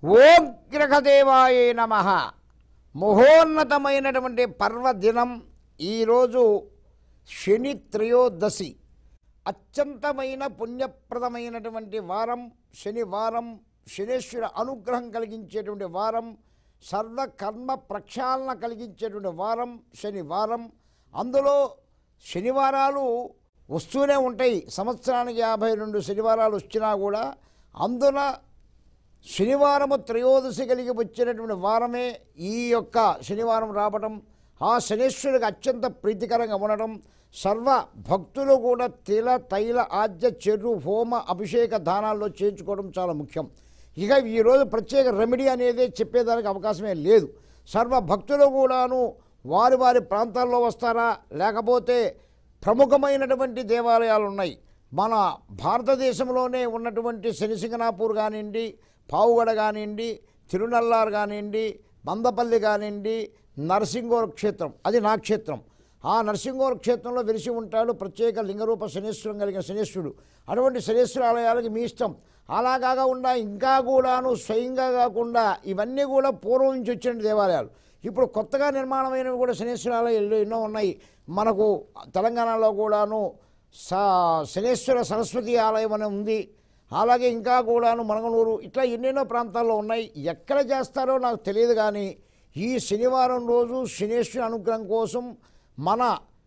ఓం గ్రహదేవాయ నమ మహోన్నతమైనటువంటి పర్వదినం ఈరోజు శని త్రయోదశి అత్యంతమైన పుణ్యప్రదమైనటువంటి వారం శనివారం శనేశ్వర అనుగ్రహం కలిగించేటువంటి వారం సర్వకర్మ ప్రక్షాళన కలిగించేటువంటి వారం శనివారం అందులో శనివారాలు వస్తూనే ఉంటాయి సంవత్సరానికి యాభై రెండు శనివారాలు వచ్చినా కూడా అందున శనివారము త్రయోదశి కలిగి వచ్చినటువంటి వారమే ఈ యొక్క శనివారం రావటం ఆ శనేశ్వరుడికి అత్యంత ప్రీతికరంగా ఉండటం సర్వ భక్తులు కూడా తిల తైల ఆద్య చెరు హోమ అభిషేక దానాల్లో చేయించుకోవడం చాలా ముఖ్యం ఇక ఈరోజు ప్రత్యేక రెమెడీ అనేది చెప్పేదానికి అవకాశమే లేదు సర్వ భక్తులు కూడాను వారి వారి ప్రాంతాల్లో వస్తారా లేకపోతే ప్రముఖమైనటువంటి దేవాలయాలు ఉన్నాయి మన భారతదేశంలోనే ఉన్నటువంటి శనిసింగనాపూర్ కానివ్వండి పావుగడ కానివ్వండి తిరునల్లారు కానివ్వండి మందపల్లి కానివ్వండి నరసింగోర్ క్షేత్రం అది నా క్షేత్రం ఆ నరసింగోర్ క్షేత్రంలో వెలిసి ఉంటాడు ప్రత్యేక లింగరూప శనేశ్వరం కలిగిన శనేశ్వరుడు అటువంటి శనేశ్వర ఆలయాలకి మీ ఇష్టం అలా కాకుండా ఇంకా కూడాను స్వయంగా కాకుండా ఇవన్నీ కూడా పూర్వం నుంచి వచ్చిన దేవాలయాలు ఇప్పుడు కొత్తగా నిర్మాణమైనవి కూడా శనేశ్వర ఆలయాలు ఎన్నో ఉన్నాయి మనకు తెలంగాణలో కూడాను సా శనేశ్వర సరస్వతి ఆలయం అని ఉంది అలాగే ఇంకా కూడాను మనగనూరు ఇట్లా ఎన్నెన్నో ప్రాంతాల్లో ఉన్నాయి ఎక్కడ చేస్తారో నాకు తెలియదు కానీ ఈ శనివారం రోజు శనేశ్వర అనుగ్రహం కోసం మన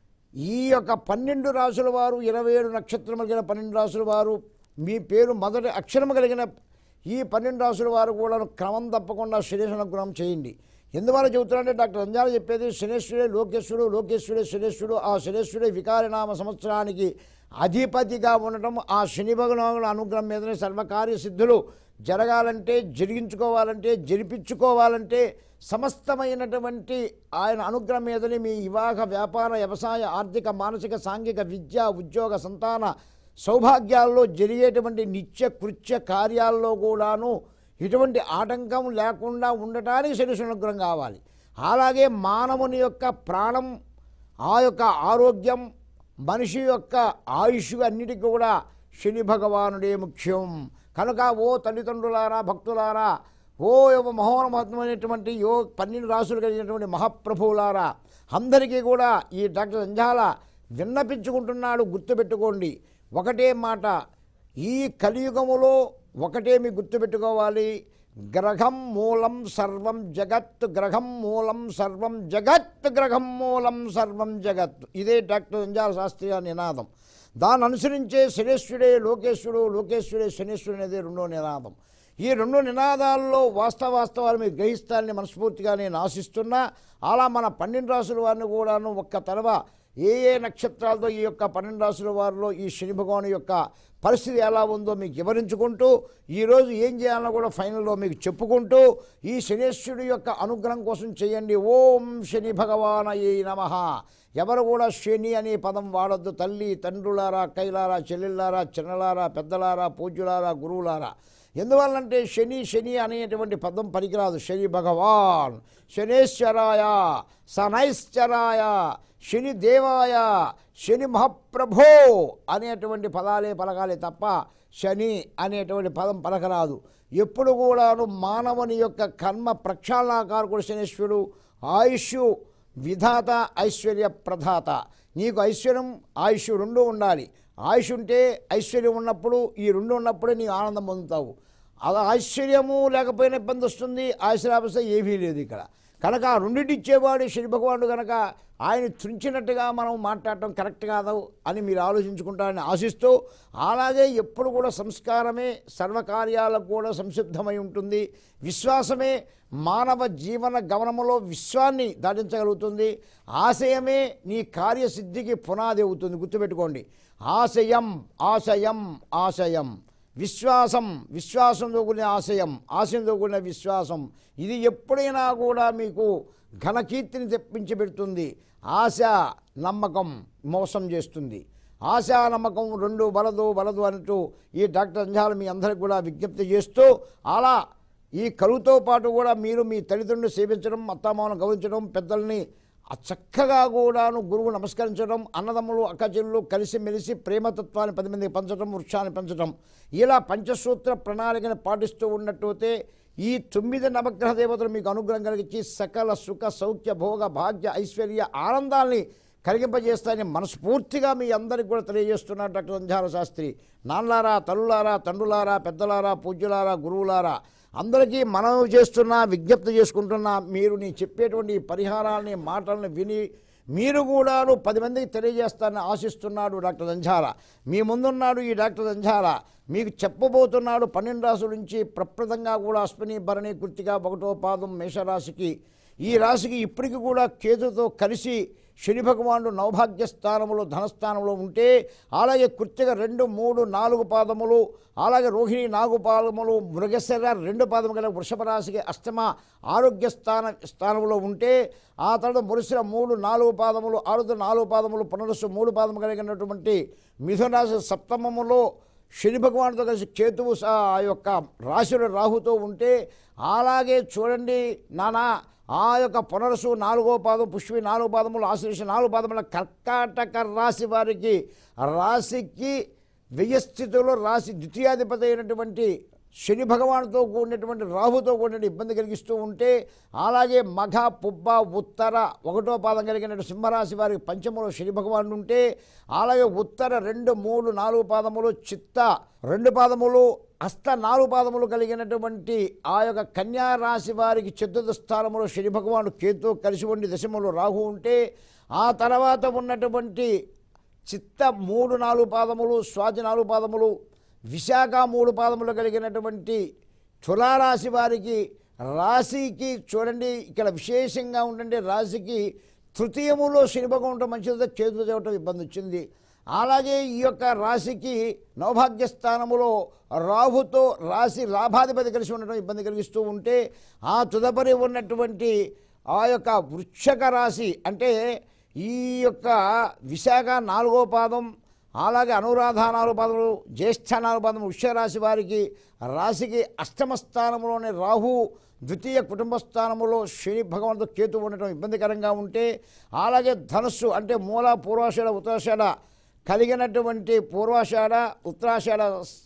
ఈ యొక్క పన్నెండు రాసుల వారు ఇరవై ఏడు నక్షత్రం కలిగిన పన్నెండు రాసుల వారు మీ పేరు మొదటి అక్షరం కలిగిన ఈ పన్నెండు రాసుల వారు కూడా క్రమం తప్పకుండా శనేశ్వర అనుగ్రహం చేయండి ఎందువల్ల చెబుతున్నారంటే డాక్టర్ అంజాల చెప్పేది శనేశ్వరుడే లోకేశ్వరుడు లోకేశ్వరుడే శనేశ్వరుడు ఆ శనేశ్వరుడే వికారనామ సంవత్సరానికి అధిపతిగా ఉండటం ఆ శని భగవానుల అనుగ్రహం మీదనే సర్వకార్య సిద్ధులు జరగాలంటే జరిగించుకోవాలంటే జరిపించుకోవాలంటే సమస్తమైనటువంటి ఆయన అనుగ్రహం మీదనే మీ వివాహ వ్యాపార వ్యవసాయ ఆర్థిక మానసిక సాంఘిక విద్య ఉద్యోగ సంతాన సౌభాగ్యాల్లో జరిగేటువంటి నిత్య కృత్య కార్యాల్లో కూడాను ఎటువంటి ఆటంకం లేకుండా ఉండటానికి శనిశ్వర అనుగ్రహం కావాలి అలాగే మానవుని యొక్క ప్రాణం ఆ యొక్క ఆరోగ్యం మనిషి యొక్క ఆయుష్ అన్నిటికీ కూడా శని భగవానుడే ముఖ్యం కనుక ఓ తల్లిదండ్రులారా భక్తులారా ఓ యొక్క మహోన్నతమైనటువంటి యో పన్నెండు రాసులు కలిగినటువంటి మహాప్రభువులారా అందరికీ కూడా ఈ డాక్టర్ అంజాల విన్నపించుకుంటున్నాడు గుర్తుపెట్టుకోండి ఒకటే మాట ఈ కలియుగములో ఒకటే మీ గుర్తుపెట్టుకోవాలి గ్రహం మూలం సర్వం జగత్ గ్రహం మూలం సర్వం జగత్ గ్రహం మూలం సర్వం జగత్ ఇదే డాక్టర్ అంజాల శాస్త్రి నినాదం దాన్ని అనుసరించే శనేశ్వరుడే లోకేశ్వరుడు లోకేశ్వరుడే శనేశ్వరుడు అనేది రెండో నినాదం ఈ రెండు నినాదాల్లో వాస్తవాస్తవాలు మీరు గ్రహిస్తారని మనస్ఫూర్తిగా నేను ఆశిస్తున్నా అలా మన పన్నెండు రాసుల వారిని కూడాను ఒక్క తరవ ఏ ఏ నక్షత్రాలతో ఈ యొక్క పన్నెండు రాసుల వారిలో ఈ శని భగవాను యొక్క పరిస్థితి ఎలా ఉందో మీకు వివరించుకుంటూ ఈరోజు ఏం చేయాలో కూడా ఫైనల్లో మీకు చెప్పుకుంటూ ఈ శనేశ్వరుడు యొక్క అనుగ్రహం కోసం చేయండి ఓం శని భగవానయే నమ ఎవరు కూడా శని అనే పదం వాడొద్దు తల్లి తండ్రులారా అక్కయ్యలారా చెల్లెళ్ళారా చిన్నలారా పెద్దలారా పూజ్యులారా గురువులారా ఎందువల్లంటే శని శని అనేటువంటి పదం పనికిరాదు శని భగవాన్ శనేశ్వరాయ సనైశ్చరాయ శని దేవాయ శని మహాప్రభో అనేటువంటి పదాలే పలకాలే తప్ప శని అనేటువంటి పదం పలకరాదు ఎప్పుడు కూడాను మానవుని యొక్క కర్మ ప్రక్షాళనాకారకుడు శనేశ్వరుడు ఆయుష్ విధాత ఐశ్వర్య ప్రధాత నీకు ఐశ్వర్యం ఆయుష్ రెండు ఉండాలి ఆయుష్ ఉంటే ఐశ్వర్యం ఉన్నప్పుడు ఈ రెండు ఉన్నప్పుడే నీవు ఆనందం పొందుతావు అలా ఐశ్వర్యము లేకపోయినా ఇబ్బంది వస్తుంది ఆశ్రాపస ఏమీ లేదు ఇక్కడ కనుక ఆ రెండింటి ఇచ్చేవాడు శని భగవానుడు కనుక ఆయన తుంచినట్టుగా మనం మాట్లాడటం కరెక్ట్ కాదు అని మీరు ఆలోచించుకుంటారని ఆశిస్తూ అలాగే ఎప్పుడు కూడా సంస్కారమే సర్వకార్యాలకు కూడా సంసిద్ధమై ఉంటుంది విశ్వాసమే మానవ జీవన గమనములో విశ్వాన్ని దాటించగలుగుతుంది ఆశయమే నీ కార్యసిద్ధికి పునాది అవుతుంది గుర్తుపెట్టుకోండి ఆశయం ఆశయం ఆశయం విశ్వాసం విశ్వాసంతో కూడిన ఆశయం ఆశయంతో కూడిన విశ్వాసం ఇది ఎప్పుడైనా కూడా మీకు ఘనకీర్తిని తెప్పించి పెడుతుంది ఆశ నమ్మకం మోసం చేస్తుంది ఆశ నమ్మకం రెండు బలదు బలదు అంటూ ఈ డాక్టర్ అంజాలు మీ అందరికి కూడా విజ్ఞప్తి చేస్తూ అలా ఈ కరువుతో పాటు కూడా మీరు మీ తల్లిదండ్రులు సేవించడం అత్తామామను గౌరవించడం పెద్దల్ని ఆ చక్కగా కూడాను గురువు నమస్కరించడం అన్నదమ్ములు అక్కచెల్లు కలిసిమెలిసి ప్రేమతత్వాన్ని పది మందికి పంచడం వృక్షాన్ని పెంచడం ఇలా పంచసూత్ర ప్రణాళికను పాటిస్తూ ఉన్నట్టయితే ఈ తొమ్మిది నవగ్రహ దేవతలు మీకు అనుగ్రహం కలిగించి సకల సుఖ సౌఖ్య భోగ భాగ్య ఐశ్వర్య ఆనందాల్ని కలిగింపజేస్తాయని మనస్ఫూర్తిగా మీ అందరికి కూడా తెలియజేస్తున్నారు డాక్టర్ సంధ్యార శాస్త్రి నాన్నలారా తల్లులారా తండ్రులారా పెద్దలారా పూజ్యులారా గురువులారా అందరికీ మనవి చేస్తున్నా విజ్ఞప్తి చేసుకుంటున్నా మీరు నీ చెప్పేటువంటి ఈ పరిహారాలని మాటలను విని మీరు కూడాను పది మందికి తెలియజేస్తారని ఆశిస్తున్నాడు డాక్టర్ దంఝాల మీ ముందున్నాడు ఈ డాక్టర్ దంఝాల మీకు చెప్పబోతున్నాడు పన్నెండు రాసుల నుంచి ప్రప్రదంగా కూడా అశ్విని భరణి కృతిగా ఒకటో పాదం మేషరాశికి ఈ రాశికి ఇప్పటికి కూడా కేతుతో కలిసి శని భగవానుడు నవభాగ్య స్థానంలో ధనస్థానంలో ఉంటే అలాగే కృత్తిక రెండు మూడు నాలుగు పాదములు అలాగే రోహిణి నాలుగు పాదములు మృగశర రెండు పాదము గల వృషభ రాశికి అష్టమ ఆరోగ్య స్థాన స్థానంలో ఉంటే ఆ తర్వాత మురుసిన మూడు నాలుగు పాదములు ఆరుద్ర నాలుగు పాదములు పునరుసు మూడు పాదము కలిగినటువంటి మిథున రాశి సప్తమములో శని భగవానుడితో కలిసి కేతువు సా ఆ యొక్క రాశిలో రాహుతో ఉంటే అలాగే చూడండి నానా ఆ యొక్క పునరసు నాలుగో పాదం పుష్పి నాలుగో పాదములు ఆశ్లేష నాలుగు పాదముల కర్కాటక రాశి వారికి రాశికి వెయ్యి స్థితిలో రాశి ద్వితీయాధిపతి అయినటువంటి శని భగవానుతో కూడినటువంటి రాహుతో కూడిన ఇబ్బంది కలిగిస్తూ ఉంటే అలాగే మఘ పుబ్బ ఉత్తర ఒకటో పాదం కలిగిన సింహరాశి వారికి పంచములో శని భగవానుడు ఉంటే అలాగే ఉత్తర రెండు మూడు నాలుగు పాదములు చిత్త రెండు పాదములు హస్త నాలుగు పాదములు కలిగినటువంటి ఆ యొక్క కన్యా రాశి వారికి చతుర్థ స్థానంలో శని భగవానుడు కేతుతో కలిసి ఉండి దశములో రాహు ఉంటే ఆ తర్వాత ఉన్నటువంటి చిత్త మూడు నాలుగు పాదములు స్వాతి నాలుగు పాదములు విశాఖ మూడు పాదములు కలిగినటువంటి తులారాశి వారికి రాశికి చూడండి ఇక్కడ విశేషంగా ఉండండి రాశికి తృతీయములో శనిభగం ఉండటం మంచిది చేతులు చేయటం ఇబ్బంది వచ్చింది అలాగే ఈ యొక్క రాశికి నవభాగ్య స్థానములో రాహుతో రాశి లాభాధిపతి కలిసి ఉండటం ఇబ్బంది కలిగిస్తూ ఉంటే ఆ తుదపరి ఉన్నటువంటి ఆ యొక్క వృక్షక రాశి అంటే ఈ యొక్క విశాఖ నాలుగో పాదం అలాగే అనురాధ నాలుగు పాదములు జ్యేష్ఠ నాలుగు పాదములు వృక్షరాశి వారికి రాశికి అష్టమ స్థానంలోని రాహు ద్వితీయ కుటుంబ స్థానంలో శని భగవంతు కేతు ఉండటం ఇబ్బందికరంగా ఉంటే అలాగే ధనస్సు అంటే మూల పూర్వాషాఢ ఉత్తరాషాఢ కలిగినటువంటి పూర్వాషాఢ ఉత్తరాషాఢ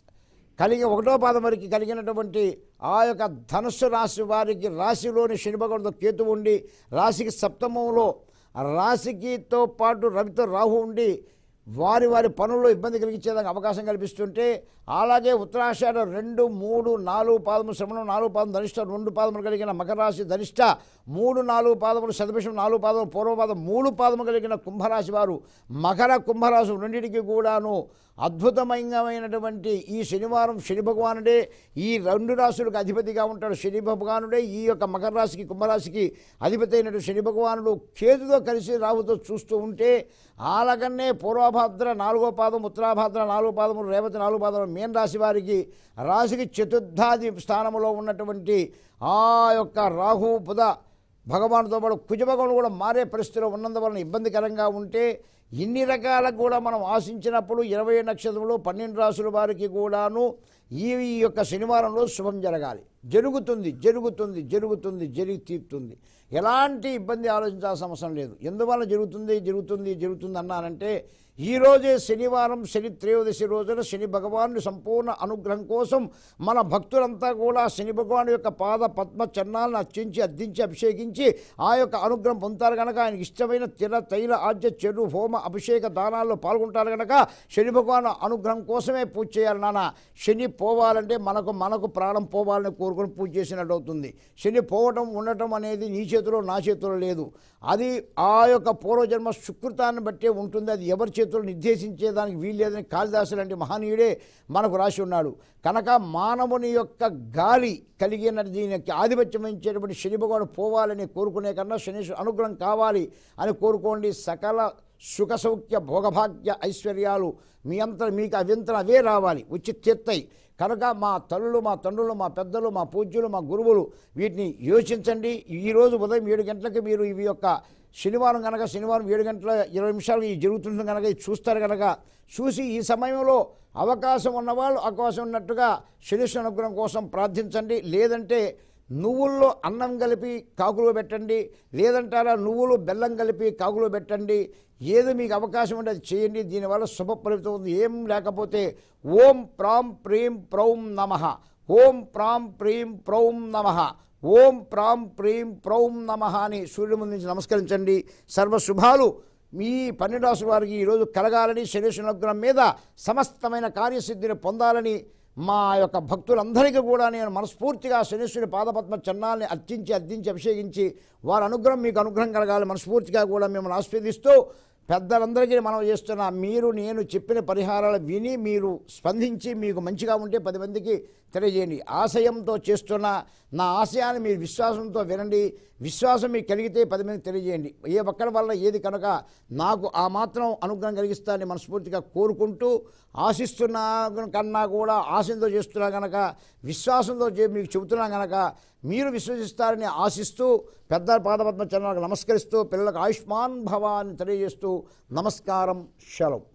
కలిగి ఒకటో పాదం వరకు కలిగినటువంటి ఆ యొక్క ధనుస్సు రాశి వారికి రాశిలోని శని భగవంతుడు కేతు ఉండి రాశికి సప్తమంలో రాశికితో పాటు రవితో రాహు ఉండి వారి వారి పనుల్లో ఇబ్బంది కలిగించేదానికి అవకాశం కల్పిస్తుంటే అలాగే ఉత్తరాషాఢ రెండు మూడు నాలుగు పాదములు శ్రమణం నాలుగు పాదం ధనిష్ట రెండు పాదములు కలిగిన మకర రాశి ధనిష్ట మూడు నాలుగు పాదములు శతభిషం నాలుగు పాదములు పూర్వపాదం మూడు పాదము కలిగిన కుంభరాశి వారు మకర కుంభరాశి రెండింటికి కూడాను అద్భుతమైనటువంటి ఈ శనివారం శని భగవానుడే ఈ రెండు రాశులకు అధిపతిగా ఉంటాడు శని భగవానుడే ఈ యొక్క మకర రాశికి కుంభరాశికి అధిపతి అయినటువంటి శని భగవానుడు కేతుతో కలిసి రావుతో చూస్తూ ఉంటే అలాగనే పూర్వభాద్ర నాలుగో పాదం ఉత్తరాభాద్ర నాలుగో పాదము రేవతి నాలుగో పాదం మీన రాశి వారికి రాశికి చతుర్థాది స్థానంలో ఉన్నటువంటి ఆ యొక్క రాహు బుధ భగవానుతో పాటు కుజభగవానుడు కూడా మారే పరిస్థితిలో ఉన్నందువలన ఇబ్బందికరంగా ఉంటే ఇన్ని రకాల కూడా మనం ఆశించినప్పుడు ఇరవై నక్షత్రములు పన్నెండు రాసుల వారికి కూడాను ఈ ఈ యొక్క శనివారంలో శుభం జరగాలి జరుగుతుంది జరుగుతుంది జరుగుతుంది జరిగి తీరుతుంది ఎలాంటి ఇబ్బంది ఆలోచించాల్సిన అవసరం లేదు ఎందువల్ల జరుగుతుంది జరుగుతుంది జరుగుతుంది అన్నానంటే ఈ రోజే శనివారం శని త్రయోదశి రోజున శని భగవాను సంపూర్ణ అనుగ్రహం కోసం మన భక్తులంతా కూడా శని భగవాను యొక్క పాద పద్మ చన్నాలను అర్చించి అద్దించి అభిషేకించి ఆ యొక్క అనుగ్రహం పొందుతారు కనుక ఆయనకి ఇష్టమైన తిర తైల ఆద్య చెడు హోమ అభిషేక దానాల్లో పాల్గొంటారు కనుక శని భగవాను అనుగ్రహం కోసమే పూజ చేయాలి నాన్న శని పోవాలంటే మనకు మనకు ప్రాణం పోవాలని కోరుకొని పూజ చేసినట్టు అవుతుంది శని పోవటం ఉండటం అనేది నీ చేతిలో నా చేతిలో లేదు అది ఆ యొక్క పూర్వజన్మ సుకృతాన్ని బట్టే ఉంటుంది అది ఎవరి చేతుల్లో నిర్దేశించేదానికి వీల్లేదని కాళిదాసు లాంటి మహనీయుడే మనకు రాసి ఉన్నాడు కనుక మానవుని యొక్క గాలి కలిగిన దీనికి ఆధిపత్యం వహించేటువంటి శని భగవాను పోవాలని కోరుకునే కన్నా శని అనుగ్రహం కావాలి అని కోరుకోండి సకల సుఖ సౌఖ్య భోగభాగ్య ఐశ్వర్యాలు మీ అంతా మీకు అవ్యంతరం అవే రావాలి వచ్చి తీర్తాయి కనుక మా తల్లులు మా తండ్రులు మా పెద్దలు మా పూజ్యులు మా గురువులు వీటిని యోచించండి ఈరోజు ఉదయం ఏడు గంటలకు మీరు ఇవి యొక్క శనివారం కనుక శనివారం ఏడు గంటల ఇరవై నిమిషాలు ఇది జరుగుతుంది కనుక ఇది చూస్తారు కనుక చూసి ఈ సమయంలో అవకాశం ఉన్నవాళ్ళు అవకాశం ఉన్నట్టుగా శనిశ్వర అనుగ్రహం కోసం ప్రార్థించండి లేదంటే నువ్వుల్లో అన్నం కలిపి కాకులో పెట్టండి లేదంటారా నువ్వులు బెల్లం కలిపి కాకులో పెట్టండి ఏది మీకు అవకాశం ఉంటే అది చేయండి దీనివల్ల శుభప్రలితం ఉంది ఏం లేకపోతే ఓం ప్రాం ప్రీం ప్రౌం నమ ఓం ప్రాం ప్రీం ప్రౌం నమ ఓం ప్రాం ప్రీం ప్రౌం నమ అని సూర్యుడి ముందు నుంచి నమస్కరించండి సర్వశుభాలు మీ పన్నెండు రాసుల వారికి ఈరోజు కలగాలని శనేశ్వర అనుగ్రహం మీద సమస్తమైన కార్యసిద్ధిని పొందాలని మా యొక్క భక్తులందరికీ కూడా నేను మనస్ఫూర్తిగా శనేశ్వరి పాదపద్మ చన్నాల్ని అర్చించి అర్జించి అభిషేకించి వారి అనుగ్రహం మీకు అనుగ్రహం కలగాలి మనస్ఫూర్తిగా కూడా మిమ్మల్ని ఆస్వాదిస్తూ పెద్దలందరికీ మనం చేస్తున్న మీరు నేను చెప్పిన పరిహారాలు విని మీరు స్పందించి మీకు మంచిగా ఉంటే పది మందికి తెలియజేయండి ఆశయంతో చేస్తున్న నా ఆశయాన్ని మీరు విశ్వాసంతో వినండి విశ్వాసం మీకు కలిగితే పది మందికి తెలియజేయండి ఏ ఒక్కడి వల్ల ఏది కనుక నాకు ఆ మాత్రం అనుగ్రహం కలిగిస్తానని మనస్ఫూర్తిగా కోరుకుంటూ ఆశిస్తున్నా కన్నా కూడా ఆశయంతో చేస్తున్నా కనుక విశ్వాసంతో చే- మీకు చెబుతున్నా కనుక మీరు విశ్వసిస్తారని ఆశిస్తూ పెద్ద పాదపద్మ చరణాలకు నమస్కరిస్తూ పిల్లలకు ఆయుష్మాన్ భవాన్ని తెలియజేస్తూ నమస్కారం శలం